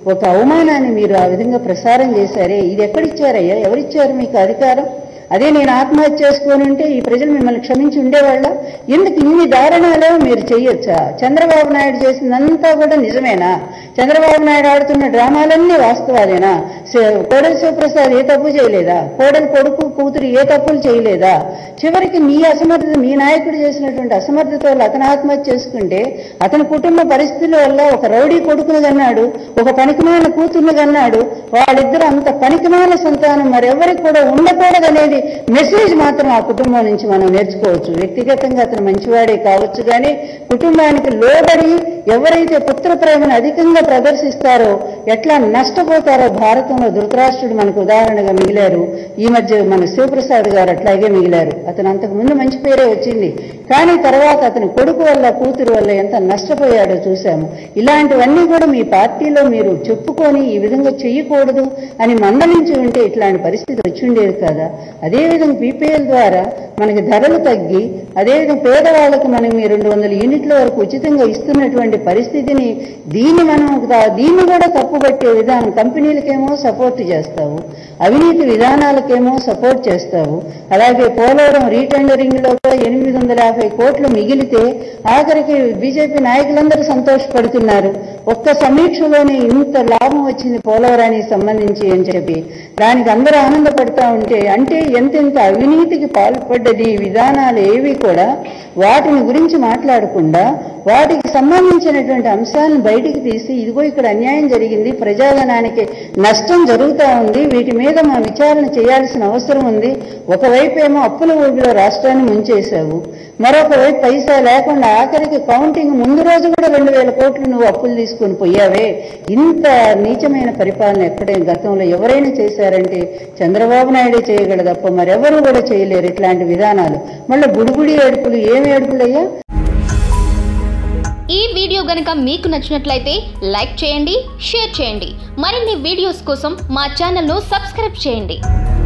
ఒక అవమానాన్ని మీరు ఆ విధంగా ప్రసారం చేశారే ఇది ఎక్కడిచ్చారయ్యా ఎవరిచ్చారు మీకు అధికారం అదే నేను ఆత్మహత్య చేసుకొని ఉంటే ఈ ప్రజలు మిమ్మల్ని క్షమించి ఉండేవాళ్ళ ఎందుకు ఇన్ని దారుణాలు మీరు చేయొచ్చా చంద్రబాబు నాయుడు చేసిందంతా కూడా నిజమేనా చంద్రబాబు నాయుడు ఆడుతున్న డ్రామాలన్నీ వాస్తవాలేనా శ- కోడెల శివప్రసాద్ ఏ తప్పు చేయలేదా కోడెల కొడుకు కూతురు ఏ తప్పులు చేయలేదా చివరికి నీ అసమర్థత మీ నాయకుడు చేసినటువంటి అసమర్థత వల్ల అతను ఆత్మహత్య చేసుకుంటే అతని కుటుంబ పరిస్థితుల వల్ల ఒక రౌడీ కొడుకును కన్నాడు ఒక పనికిమాల కూతుర్ని కన్నాడు వాళ్ళిద్దరూ అంత పనికిమాల సంతానం మరెవరికి కూడా ఉండకూడదనేది మెసేజ్ మాత్రం ఆ కుటుంబం నుంచి మనం నేర్చుకోవచ్చు వ్యక్తిగతంగా అతను మంచివాడే కావచ్చు కానీ కుటుంబానికి లోబడి ఎవరైతే పుత్ర ప్రేమను అధికంగా ప్రదర్శిస్తారో ఎట్లా నష్టపోతారో భారతంలో ధృతరాష్ట్రుడు మనకు ఉదాహరణగా మిగిలారు ఈ మధ్య మన శివప్రసాద్ గారు అట్లాగే మిగిలారు అతను అంతకు ముందు మంచి పేరే వచ్చింది కానీ తర్వాత అతని కొడుకు వల్ల కూతురు వల్ల ఎంత నష్టపోయాడో చూశాము ఇలాంటివన్నీ కూడా మీ పార్టీలో మీరు చెప్పుకొని ఈ విధంగా చెయ్యకూడదు అని మందలించి ఉంటే ఇట్లాంటి పరిస్థితి వచ్చి ఉండేది కదా అదేవిధంగా పీపీఎల్ ద్వారా మనకి ధరలు తగ్గి అదేవిధంగా పేదవాళ్ళకు మనం మీ రెండు వందల యూనిట్ల వరకు ఉచితంగా ఇస్తున్నటువంటి పరిస్థితిని దీన్ని మనం దా- దీన్ని కూడా తప్పుపట్టే విధానం కంపెనీలకేమో సపోర్ట్ చేస్తావు అవినీతి విధానాలకేమో సపోర్ట్ చేస్తావు అలాగే పోలవరం రీటెండరింగ్ లో కూడా ఎనిమిది వందల యాభై కోట్లు మిగిలితే ఆఖరికి బీజేపీ నాయకులందరూ సంతోషపడుతున్నారు ఒక్క సమీక్షలోనే ఇంత లాభం వచ్చింది పోలవరానికి సంబంధించి అని చెప్పి దానికి అందరూ ఆనందపడతా ఉంటే అంటే ఎంతెంత అవినీతికి పాల్పడ్డది ఈ విధానాలు ఏవి కూడా వాటిని గురించి మాట్లాడకుండా వాటికి సంబంధించినటువంటి అంశాలను బయటికి తీసి ఇదిగో ఇక్కడ అన్యాయం జరిగింది ప్రజాధనానికి నష్టం జరుగుతా ఉంది వీటి మీద మా విచారణ చేయాల్సిన అవసరం ఉంది ఒకవైపు ఏమో అప్పుల ఊబిలో రాష్ట్రాన్ని ముంచేశావు మరొక వైపు పైసా లేకుండా ఆఖరికి కౌంటింగ్ ముందు రోజు కూడా రెండు వేల కోట్లు నువ్వు అప్పులు తీసుకొని పోయావే ఇంత నీచమైన పరిపాలన ఎక్కడే గతంలో ఎవరైనా చేశారంటే చంద్రబాబు నాయుడే చేయగలదు తప్ప మరెవరూ కూడా చేయలేరు ఇట్లాంటి విధానాలు మళ్ళీ బుడిబుడి ఏడుపులు ఏమి ఏడుపులయ్యా ఈ వీడియో గనుక మీకు నచ్చినట్లయితే లైక్ చేయండి షేర్ చేయండి మరిన్ని వీడియోస్ కోసం మా ఛానల్ను సబ్స్క్రైబ్ చేయండి